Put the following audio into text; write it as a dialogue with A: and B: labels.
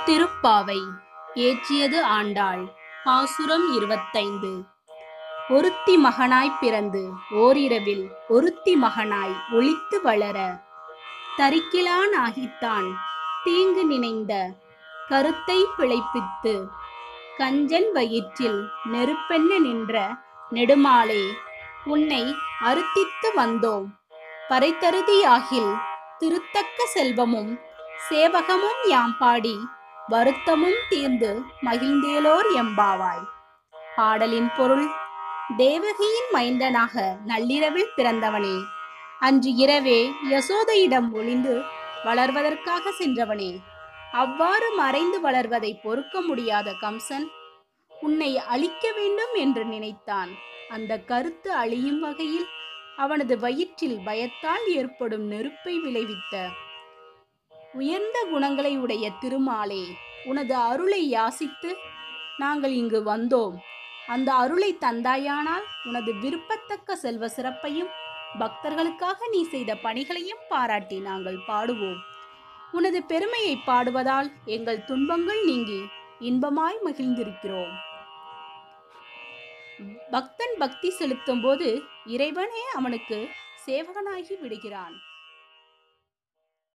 A: திருப்பாவை ஏற்றியது ஆண்டாள் பாசுரம் இருபத்தைந்து ஒருத்தி மகனாய் பிறந்து ஓரிரவில் ஒருத்தி மகனாய் ஒளித்து வளர தரிக்கிலான் ஆகித்தான் தீங்கு நினைந்த கருத்தை பிழைப்பித்து கஞ்சன் வயிற்றில் நெருப்பென்ன நின்ற நெடுமாலே உன்னை அறுத்தித்து வந்தோம் பறைத்தருதியாகில் திருத்தக்க செல்வமும் சேவகமும் யாம் பாடி வருத்தமும் தீர்ந்து மகிழ்ந்தேலோர் எம்பாவாய் பாடலின் பொருள் தேவகியின் மைந்தனாக நள்ளிரவில் பிறந்தவனே அன்று இரவே யசோதையிடம் ஒளிந்து வளர்வதற்காக சென்றவனே அவ்வாறு மறைந்து வளர்வதை பொறுக்க முடியாத கம்சன் உன்னை அழிக்க வேண்டும் என்று நினைத்தான் அந்த கருத்து அழியும் வகையில் அவனது வயிற்றில் பயத்தால் ஏற்படும் நெருப்பை விளைவித்த உயர்ந்த குணங்களை உடைய திருமாலே உனது அருளை யாசித்து நாங்கள் இங்கு வந்தோம் அந்த அருளை தந்தாயானால் உனது விருப்பத்தக்க செல்வ சிறப்பையும் பக்தர்களுக்காக நீ செய்த பணிகளையும் பாராட்டி நாங்கள் பாடுவோம் உனது பெருமையை பாடுவதால் எங்கள் துன்பங்கள் நீங்கி இன்பமாய் மகிழ்ந்திருக்கிறோம் பக்தன் பக்தி செலுத்தும் போது இறைவனே அவனுக்கு சேவகனாகி விடுகிறான்